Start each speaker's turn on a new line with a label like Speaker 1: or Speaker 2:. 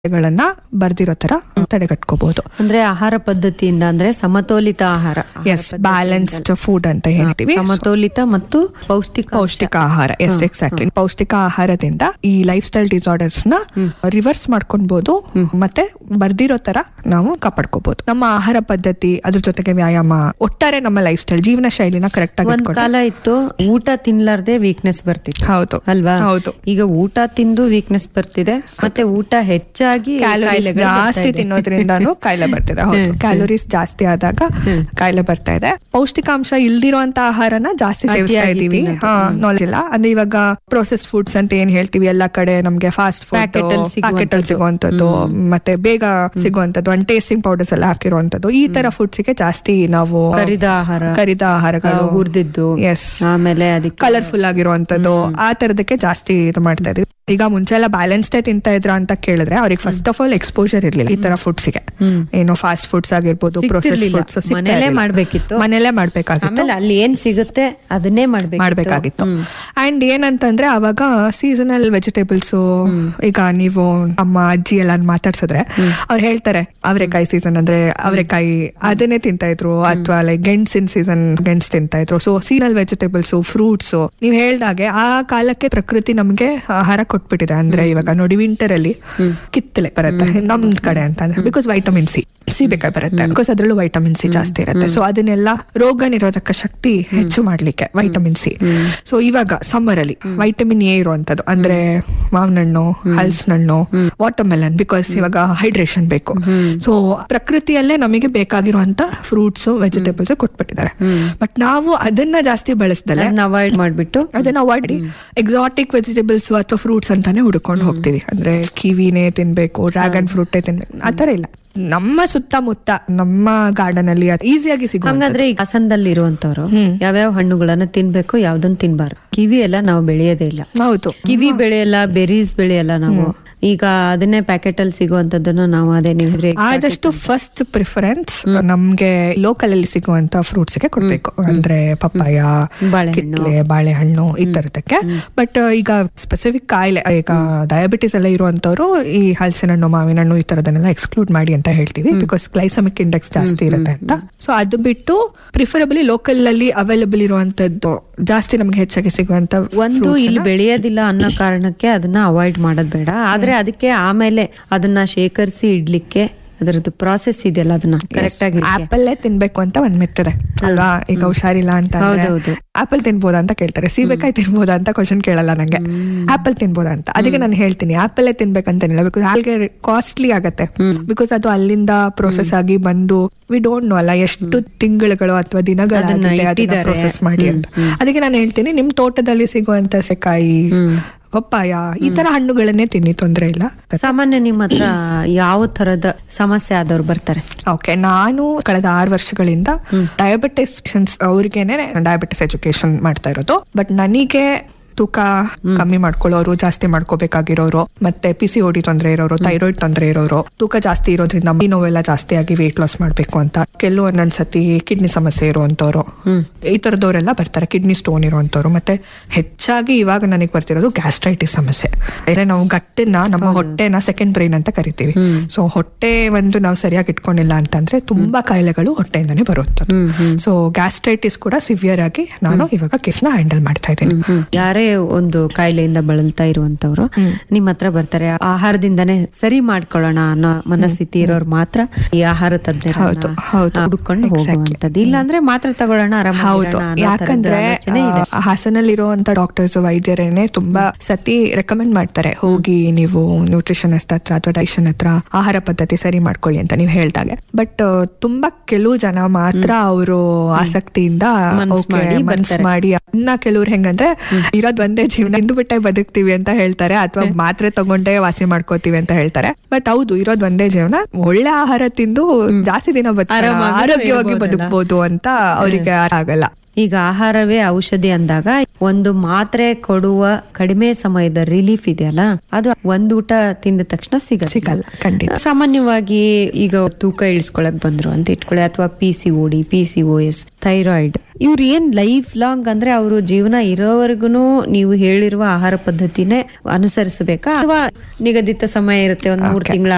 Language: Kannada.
Speaker 1: ಗಳನ್ನ ಬರ್ದಿರೋ ತರ ತಡೆಗಟ್ಕೋಬಹುದು
Speaker 2: ಅಂದ್ರೆ ಆಹಾರ ಪದ್ಧತಿಯಿಂದ ಅಂದ್ರೆ ಸಮತೋಲಿತ ಆಹಾರ ಆಹಾರ
Speaker 1: ಎಸ್
Speaker 2: ಪದ್ಧತಿ
Speaker 1: ಬ್ಯಾಲೆನ್ಸ್ಡ್ ಫುಡ್ ಅಂತ ಹೇಳ್ತೀವಿ
Speaker 2: ಸಮತೋಲಿತ ಮತ್ತು ಪೌಷ್ಟಿಕ
Speaker 1: ಪೌಷ್ಟಿಕ ಆಹಾರ ಎಸ್ ಎಕ್ಸಾಕ್ಟ್ಲಿ ಪೌಷ್ಟಿಕ ಆಹಾರದಿಂದ ಈ ಲೈಫ್ ಸ್ಟೈಲ್ ಡಿಸಾರ್ಡರ್ಸ್ ನ ರಿವರ್ಸ್ ಮಾಡ್ಕೊಬಹುದು ಮತ್ತೆ ಬರ್ದಿರೋ ತರ ನಾವು ಕಾಪಾಡ್ಕೋಬಹುದು ನಮ್ಮ ಆಹಾರ ಪದ್ಧತಿ ಅದ್ರ ಜೊತೆಗೆ ವ್ಯಾಯಾಮ ಒಟ್ಟಾರೆ ನಮ್ಮ ಲೈಫ್ ಸ್ಟೈಲ್ ಜೀವನ ಶೈಲಿನ ಕರೆಕ್ಟ್ ಆಗಿ
Speaker 2: ಒಂದ್
Speaker 1: ಇಟ್ಕೊಂಡು-
Speaker 2: ಕಾಲ ಇತ್ತು ಊಟ ತಿನ್ಲಾರ್ದೆ ವೀಕ್ನೆಸ್ ಬರ್ತಿತ್ತು
Speaker 1: ಹೌದು
Speaker 2: ಅಲ್ವಾ
Speaker 1: ಹೌದು
Speaker 2: ಈಗ ಊಟ ತಿಂದು ವೀಕ್ನೆಸ್ ಬರ್ತಿದೆ ಮತ್ತೆ ಊಟ ಹೆಚ್ಚಾಗಿ
Speaker 1: ಕ್ಯಾಲೋರೀಸ್
Speaker 2: ಕಾಯಿಲೆಗಳು ಬರ್ತಾ
Speaker 1: ಜಾಸ್ತಿ
Speaker 2: ಇದೆ.
Speaker 1: ತಿನ್ನೋದ್ರಿಂದಾನು ಕಾಯಿಲೆ ಬರ್ತಿದೆ ಹೌದು ಕ್ಯಾಲೋರೀಸ್ ಜಾಸ್ತಿ ಆದಾಗ ಕಾಯಿಲೆ ಬರ್ತಾ ಇದೆ ಪೌಷ್ಟಿಕಾಂಶ ಇಲ್ದಿರೋಂತ ಆಹಾರನ ಜಾಸ್ತಿ ಸೇವಿಸ್ತಾ
Speaker 2: ಅತಿಯಾಗಿ
Speaker 1: ಇದೀವಿ
Speaker 2: ತಿನ್ನೋದು.
Speaker 1: ಹಾ ನಾಲೆಜ್ ಇಲ್ಲ ಅಂದ್ರೆ ಇವಾಗ ಪ್ರೊಸೆಸ್ಡ್ ಫುಡ್ಸ್ ಅಂತ ಏನ್ ಹೇಳ್ತೀವಿ ಎಲ್ಲಾ ಕಡೆ ನಮ್ಗೆ ಫಾಸ್ಟ್ ಫುಡ್
Speaker 2: Packet ಅಲ್ಲಿ
Speaker 1: ಪ್ಯಾಕೆಟ್ ಅಲ್ಲಿ ಸಿಗುವಂತದ್ದು ಮತ್ತೆ ಬೇಗ ಸಿಗುವಂತದ್ದು ಅಂಡ್ ಟೇಸ್ಟಿಂಗ್ ಪೌಡರ್ಸ್ ಎಲ್ಲ ಹಾಕಿರುವಂತದ್ದು ಈ ತರ ಫುಡ್ಸ್ ಗೆ ಜಾಸ್ತಿ ನಾವು
Speaker 2: ಕರಿದ ಆಹಾರ
Speaker 1: ಕರಿದ ಆಹಾರಗಳು
Speaker 2: ಹುರಿದಿದ್ದು
Speaker 1: ಎಸ್
Speaker 2: ಆಮೇಲೆ ಅದಕ್ಕೆ
Speaker 1: ಕಲರ್ಫುಲ್ ಆಗಿರುವಂತದ್ದು ಆ ತರದಕ್ಕೆ ಜಾಸ್ತಿ ಇದು ಮಾಡ್ತಾ ಇದೀವಿ ಈಗ ಮುಂಚೆ ಎಲ್ಲ ಬ್ಯಾಲೆನ್ಸ್ಡೇ ತಿಂತಾ ಇದ್ರ ಅಂತ ಕೇಳಿದ್ರೆ ಅವ್ರಿಗೆ ಫಸ್ಟ್ ಆಫ್ ಆಲ್ ಎಕ್ಸ್ಪೋಜರ್ ಇರ್ಲಿಲ್ಲ ಈ ತರ ಫುಡ್ಸ್ ಗೆ ಏನು ಫಾಸ್ಟ್ ಫುಡ್ಸ್ ಆಗಿರ್ಬೋದು ಪ್ರೊಸೆಸ್
Speaker 2: ಸಿಗ್ತಿರ್ಲಿಲ್ಲ.
Speaker 1: ಫುಡ್ಸ್
Speaker 2: ಮನೇಲೇ ಮಾಡ್ಬೇಕಿತ್ತು.
Speaker 1: ಮನೇಲೆ ಮಾಡ್ಬೇಕಾಗಿತ್ತು
Speaker 2: ಆಮೇಲೆ ಅಲ್ಲಿ ಏನ್ ಸಿಗುತ್ತೆ ಅದನ್ನೇ ಮಾಡ್ಬೇಕು
Speaker 1: ಮಾಡ್ಬೇಕಾಗಿತ್ತು ಅಂಡ್ ಏನಂತಂದ್ರೆ ಅವಾಗ ಸೀಸನಲ್ ವೆಜಿಟೇಬಲ್ಸ್ ಈಗ ನೀವು ಅಮ್ಮ ಅಜ್ಜಿ ಎಲ್ಲ ಮಾತಾಡ್ಸಿದ್ರೆ ಅವ್ರು ಹೇಳ್ತಾರೆ ಅವರೆಕಾಯಿ ಸೀಸನ್ ಅಂದ್ರೆ ಅವರೆಕಾಯಿ ಅದನ್ನೇ ತಿಂತಾ ಇದ್ರು ಅಥವಾ ಲೈಕ್ ಗೆಣಸಿನ ಸೀಸನ್ ಗೆಣಸ್ ತಿಂತಾ ಇದ್ರು ಸೊ ಸೀಸನಲ್ ವೆಜಿಟೇಬಲ್ಸ್ ಫ್ರೂಟ್ಸ್ ನೀವ್ ಹೇಳ್ದಾಗೆ ಆ ಕಾಲಕ್ಕೆ ಪ್ರಕೃತಿ ನಮ್ಗೆ ಆಹಾರ ಕೊಟ್ಬಿಟ್ಟಿದೆ ಅಂದ್ರೆ ಇವಾಗ ನೋಡಿ ವಿಂಟರ್ ಅಲ್ಲಿ ಕಿತ್ತಲೆ ಬರುತ್ತೆ ನಮ್ ಕಡೆ ಅಂತ ಅಂದ್ರೆ ಬಿಕಾಸ್ ವೈಟಮಿನ್ ಸಿ ಸೀಬೆಕಾಯಿ ಬರುತ್ತೆ ಬಿಕಾಸ್ ಅದ್ರಲ್ಲೂ ವೈಟಮಿನ್ ಸಿ ಜಾಸ್ತಿ ಇರುತ್ತೆ ಸೊ ಅದನ್ನೆಲ್ಲ ರೋಗ ನಿರೋಧಕ ಶಕ್ತಿ ಹೆಚ್ಚು ಮಾಡ್ಲಿಕ್ಕೆ ವೈಟಮಿನ್ ಸಿ ಸೊ ಇವಾಗ ಸಮ್ಮರ್ ಅಲ್ಲಿ ವೈಟಮಿನ್ ಎ ಇರುವಂತದ್ದು ಅಂದ್ರೆ ಮಾವಿನ ಹಣ್ಣು ಹಲ್ಸಿನ ಹಣ್ಣು ವಾಟರ್ ಮೆಲನ್ ಬಿಕಾಸ್ ಇವಾಗ ಹೈಡ್ರೇಷನ್ ಬೇಕು ಸೊ ಪ್ರಕೃತಿಯಲ್ಲೇ ನಮಗೆ ಬೇಕಾಗಿರುವಂತ ಫ್ರೂಟ್ಸ್ ವೆಜಿಟೇಬಲ್ಸ್ ಕೊಟ್ಬಿಟ್ಟಿದ್ದಾರೆ ಬಟ್ ನಾವು ಅದನ್ನ ಜಾಸ್ತಿ ಬಳಸ್ದಲೆ
Speaker 2: ಅದನ್ನ ಅವಾಯ್ಡ್ ಮಾಡ್ಬಿಟ್ಟು
Speaker 1: ಅದನ್ನ ಅವಾಯ್ಡ್ ಮಾಡಿ ಎಕ್ಸಾಟಿಕ್ ವೆಜಿಟೇಬಲ್ಸ್ ಅಥವಾ ಫ್ರೂಟ್ಸ್ ಅಂತಾನೆ ಹುಡ್ಕೊಂಡು ಹೋಗ್ತೀವಿ ಅಂದ್ರೆ ಕಿವಿನೇ ತಿನ್ಬೇಕು ಡ್ರ್ಯಾಗನ್ ಫ್ರೂಟೇ ತಿನ್ಬೇಕು ಆತರ ಇಲ್ಲ ನಮ್ಮ ಸುತ್ತಮುತ್ತ ನಮ್ಮ ಗಾರ್ಡನ್ ಅಲ್ಲಿ ಈಸಿಯಾಗಿ ಸಿಗುವ
Speaker 2: ಹಂಗಾದ್ರೆ ಈಗ ಹಾಸನದಲ್ಲಿ ಇರುವಂತವ್ರು
Speaker 1: ಹ್ಮ್.
Speaker 2: ಯಾವ್ಯಾವ ಹಣ್ಣುಗಳನ್ನ ತಿನ್ಬೇಕು ಯಾವ್ದನ್ ತಿನ್ಬಾರ್ದು ಕಿವಿ ಎಲ್ಲ ನಾವು ಬೆಳೆಯೋದೇ ಇಲ್ಲ
Speaker 1: ಹೌದು
Speaker 2: ಕಿವಿ ಬೆಳೆಯಲ್ಲ ಬೆರೀಸ್ ಬೆಳೆಯಲ್ಲ ನಾವು ಈಗ ಅದನ್ನೇ ಪ್ಯಾಕೆಟ್ ಅಲ್ಲಿ ಸಿಗುವಂತದ್ದನ್ನ ನಾವು ಅದೇ ನೀವು ಹೇಳಿದ್ರೆ
Speaker 1: ಆದಷ್ಟು ಫಸ್ಟ್ ಪ್ರಿಫರೆನ್ಸ್ ನಮ್ಗೆ ಲೋಕಲ್ ಅಲ್ಲಿ ಸಿಗುವಂತ ಫ್ರೂಟ್ಸ್ ಗೆ ಕೊಡ್ಬೇಕು ಅಂದ್ರೆ ಪಪ್ಪಾಯ
Speaker 2: ಬಾಳೆಹಣ್ಣು.
Speaker 1: ಕಿತ್ಲೆ ಬಾಳೆಹಣ್ಣು ಈ ತರದಕ್ಕೆ ಬಟ್ ಈಗ ಸ್ಪೆಸಿಫಿಕ್ ಕಾಯಿಲೆ ಈಗ ಡಯಾಬಿಟಿಸ್ ಎಲ್ಲ ಇರುವಂತವ್ರು ಈ ಹಲಸಿನ ಹಣ್ಣು ಮಾವಿನ ಹಣ್ಣು ಈ ತರದನ್ನೆಲ್ಲ ಎಕ್ಸ್ಕ್ಲೂಡ್ ಮಾಡಿ ಅಂತ ಹೇಳ್ತೀವಿ ಬಿಕಾಸ್ ಗ್ಲೈಸಮಿಕ್ ಇಂಡೆಕ್ಸ್ ಜಾಸ್ತಿ ಇರುತ್ತೆ ಅಂತ ಸೊ ಅದು ಬಿಟ್ಟು ಪ್ರಿಫರಬಲಿ ಲೋಕಲ್ ಅಲ್ಲಿ ಅವೈಲಬಲ್ ಇರುವಂತದ್ದು ಜಾಸ್ತಿ ನಮ್ಗೆ ಹೆಚ್ಚಾಗಿ ಸಿಗುವಂತ
Speaker 2: ಒಂದು ಇಲ್ಲಿ ಬೆಳೆಯೋದಿಲ್ಲ ಅನ್ನೋ ಕಾರಣಕ್ಕೆ ಅದನ್ನ ಅವಾಯ್ಡ್ ಮಾಡೋದ್ ಬೇಡ ಆದ್ರೆ ಅದಕ್ಕೆ ಆಮೇಲೆ ಅದನ್ನ ಶೇಖರಿಸಿ ಇಡ್ಲಿಕ್ಕೆ ಅದರದ್ದು ಪ್ರಾಸೆಸ್ ಇದೆಯಲ್ಲ ಅದನ್ನ ಕರೆಕ್ಟ್ ಆಗಿ
Speaker 1: ಆಪಲ್ ತಿನ್ಬೇಕು ಅಂತ ಒಂದ್ ಮೆತ್ತದೆ ಅಲ್ವಾ ಈಗ ಹುಷಾರಿಲ್ಲ ಅಂತ
Speaker 2: ಹೌದೌದು.
Speaker 1: ಆಪಲ್ ತಿನ್ಬೋದಾ ಅಂತ ಕೇಳ್ತಾರೆ ಸೀಬೆಕಾಯಿ ತಿನ್ಬೋದಾ ಅಂತ ಕ್ವಶನ್ ಕೇಳಲ್ಲ ನಂಗೆ ಆಪಲ್ ತಿನ್ಬೋದಾ ಅಂತ ಅದಕ್ಕೆ ನಾನು ಹೇಳ್ತೀನಿ ಆಪಲ್ ತಿನ್ಬೇಕಂತೇನಿಲ್ಲ ಬಿಕಾಸ್ ಹಾಲ್ಗೆ ಕಾಸ್ಟ್ಲಿ ಆಗತ್ತೆ ಬಿಕಾಸ್ ಅದು ಅಲ್ಲಿಂದ ಪ್ರೊಸೆಸ್ ಆಗಿ ಬಂದು ವಿ ಡೋಂಟ್ ನೋ ಅಲ್ಲ ಎಷ್ಟು ತಿಂಗಳುಗಳು ಅಥವಾ ದಿನಗಳಾಗಿದೆ ಅದನ್ನ
Speaker 2: ಇಟ್ಟಿದ್ದಾರೆ.
Speaker 1: ಪ್ರೊಸೆಸ್ ಮಾಡಿ ಅಂತ ಅದಕ್ಕೆ ನಾನು ಹೇಳ್ತೀನಿ ನಿಮ್ ತೋಟದಲ್ಲಿ ಸಿಗುವಂತ ಸೆಕಾಯಿ ಪಪ್ಪಾಯ ಈ ತರ ಹಣ್ಣುಗಳನ್ನೇ ತಿನ್ನಿ ತೊಂದ್ರೆ ಇಲ್ಲ
Speaker 2: ಸಾಮಾನ್ಯ ನಿಮ್ಮ ಹತ್ರ ಯಾವ ತರದ ಸಮಸ್ಯೆ ಆದವ್ರು ಬರ್ತಾರೆ
Speaker 1: ಓಕೆ ನಾನು ಕಳೆದ ಆರು ವರ್ಷಗಳಿಂದ ಡಯಾಬಿಟಿಸ್ ಅವ್ರಿಗೇನೆ ಡಯಾಬಿಟಿಸ್ ಎಜುಕೇಶನ್ ಮಾಡ್ತಾ ಇರೋದು ಬಟ್ ನನಗೆ ತೂಕ ಕಮ್ಮಿ ಮಾಡ್ಕೊಳ್ಳೋರು ಜಾಸ್ತಿ ಮಾಡ್ಕೋಬೇಕಾಗಿರೋರು ಮತ್ತೆ ಪಿ ಸಿ ಓಡಿ ತೊಂದರೆ ಇರೋರು ಥೈರಾಯ್ಡ್ ತೊಂದರೆ ಇರೋರು ತೂಕ ಜಾಸ್ತಿ ಇರೋದ್ರಿಂದ ಮೈ ನೋವೆಲ್ಲ ಜಾಸ್ತಿ ಆಗಿ ವೇಟ್ ಲಾಸ್ ಮಾಡ್ಬೇಕು ಅಂತ ಕೆಲವು ಒಂದೊಂದ್ಸತಿ ಕಿಡ್ನಿ ಸಮಸ್ಯೆ ಇರುವಂತವ್ರು ಈ ತರದವರೆಲ್ಲ ಬರ್ತಾರೆ ಕಿಡ್ನಿ ಸ್ಟೋನ್ ಇರುವಂತವ್ರು ಮತ್ತೆ ಹೆಚ್ಚಾಗಿ ಇವಾಗ ನನಗೆ ಬರ್ತಿರೋದು ಗ್ಯಾಸ್ಟ್ರೈಟಿಸ್ ಸಮಸ್ಯೆ ಅಂದ್ರೆ ನಾವು ಗಟ್ಟನ್ನ ನಮ್ಮ ಹೊಟ್ಟೆನ ಸೆಕೆಂಡ್ ಬ್ರೈನ್ ಅಂತ ಕರಿತೀವಿ ಸೊ ಹೊಟ್ಟೆ ಒಂದು ನಾವು ಸರಿಯಾಗಿ ಇಟ್ಕೊಂಡಿಲ್ಲ ಅಂತಂದ್ರೆ ತುಂಬಾ ಕಾಯಿಲೆಗಳು ಹೊಟ್ಟೆಯಿಂದಾನೇ ಬರುವಂತದ್ದು ಸೊ ಗ್ಯಾಸ್ಟ್ರೈಟಿಸ್ ಕೂಡ ಸಿವಿಯರ್ ಆಗಿ ನಾನು ಇವಾಗ ಕೇಸ್ನ ಹ್ಯಾಂಡಲ್ ಮಾಡ್ತಾ ಇದ್ದೀನಿ
Speaker 2: ಯಾರೇ ಒಂದು ಕಾಯಿಲೆಯಿಂದ ಬಳಲ್ತಾ ಇರುವಂತವ್ರು ನಿಮ್ಮ ಹತ್ರ ಬರ್ತಾರೆ ಆಹಾರದಿಂದನೇ ಸರಿ ಮಾಡ್ಕೊಳ್ಳೋಣ ಅನ್ನೋ ಮನಸ್ಥಿತಿ ಇರೋರು ಮಾತ್ರ ಈ ಆಹಾರ ತಜ್ಞರ
Speaker 1: ಹೌದು, ಹೌದು.
Speaker 2: ಹುಡುಕೊಂಡು
Speaker 1: Exactly.
Speaker 2: ಹೋಗುವಂತದ್ದು ಇಲ್ಲ ಅಂದ್ರೆ ಮಾತ್ರ ತಗೊಳ್ಳೋಣ ಆರಾಮಾಗಿ
Speaker 1: ಹೌದು
Speaker 2: ಇರೋಣ ಅನ್ನೋ ಥರದ
Speaker 1: ಯಾಕಂದ್ರೆ
Speaker 2: ಆಲೋಚನೆ ಇದೆ
Speaker 1: ಆ, ಹಾಸನಲ್ಲಿರುವಂತ ಡಾಕ್ಟರ್ಸ್ ವೈದ್ಯರೇನೆ ತುಂಬಾ ಸತಿ ರೆಕಮೆಂಡ್ ಮಾಡ್ತಾರೆ ಹೋಗಿ ನೀವು ನ್ಯೂಟ್ರಿಷನಿಸ್ಟ್ ಹತ್ರ ಅಥವಾ ಡೈಷನ್ ಹತ್ರ ಆಹಾರ ಪದ್ಧತಿ ಸರಿ ಮಾಡ್ಕೊಳ್ಳಿ ಅಂತ ನೀವು ಹೇಳ್ದಾಗೆ ಬಟ್ ತುಂಬಾ ಕೆಲವು ಜನ ಮಾತ್ರ ಅವರು ಆಸಕ್ತಿಯಿಂದ
Speaker 2: ಮನ್ಸ್
Speaker 1: okay,
Speaker 2: ಮಾಡಿ
Speaker 1: ಮನ್ಸ್
Speaker 2: ಬರ್ತಾರೆ.
Speaker 1: ಮಾಡಿ ಇನ್ನ ಕೆಲವ್ರು ಹೆಂಗಂದ್ರೆ ಇರೋದ್ ಒಂದೇ ಜೀವನ ಇಂದು ಬಿಟ್ಟೆ ಬದುಕ್ತಿವಿ ಅಂತ ಹೇಳ್ತಾರೆ ಅಥವಾ ಮಾತ್ರೆ ತಗೊಂಡೇ ವಾಸಿ ಮಾಡ್ಕೋತೀವಿ ಅಂತ ಹೇಳ್ತಾರೆ ಬಟ್ ಹೌದು ಇರೋದ್ ಒಂದೇ ಜೀವನ ಒಳ್ಳೆ ಆಹಾರ ತಿಂದು ಜಾಸ್ತಿ ದಿನ ಬದುಕೋಣ,
Speaker 2: ಆರಾಮಾಗಿ
Speaker 1: ಆರೋಗ್ಯವಾಗಿ
Speaker 2: ಇರ್ಬೋದಲ್ಲ.
Speaker 1: ಬದುಕ್ಬೋದು ಅಂತ ಅವರಿಗೆ ಆಗಲ್ಲ
Speaker 2: ಈಗ ಆಹಾರವೇ ಔಷಧಿ ಅಂದಾಗ ಒಂದು ಮಾತ್ರೆ ಕೊಡುವ ಕಡಿಮೆ ಸಮಯದ ರಿಲೀಫ್ ಇದೆಯಲ್ಲ ಅದು ಒಂದ್ ಊಟ ತಿಂದ ತಕ್ಷಣ ಸಿಗಲ್ಲ
Speaker 1: ಸಿಗಲ್ಲ ಖಂಡಿತ
Speaker 2: ಸಾಮಾನ್ಯವಾಗಿ ಈಗ ತೂಕ ಇಳಿಸ್ಕೊಳಕ್ ಬಂದ್ರು ಅಂತ ಇಟ್ಕೊಳ್ಳಿ ಅಥವಾ P C O D P C O S thyroid ಇವ್ರು ಏನ್ ಲೈಫ್ ಲಾಂಗ್ ಅಂದ್ರೆ ಅವರು ಜೀವನ ಇರೋವರೆಗೂ ನೀವು ಹೇಳಿರುವ ಆಹಾರ ಪದ್ಧತಿನೇ ಅನುಸರಿಸಬೇಕಾ ಅಥವಾ ನಿಗದಿತ ಸಮಯ ಇರುತ್ತೆ ಒಂದ್ ಮೂರ್ ತಿಂಗಳ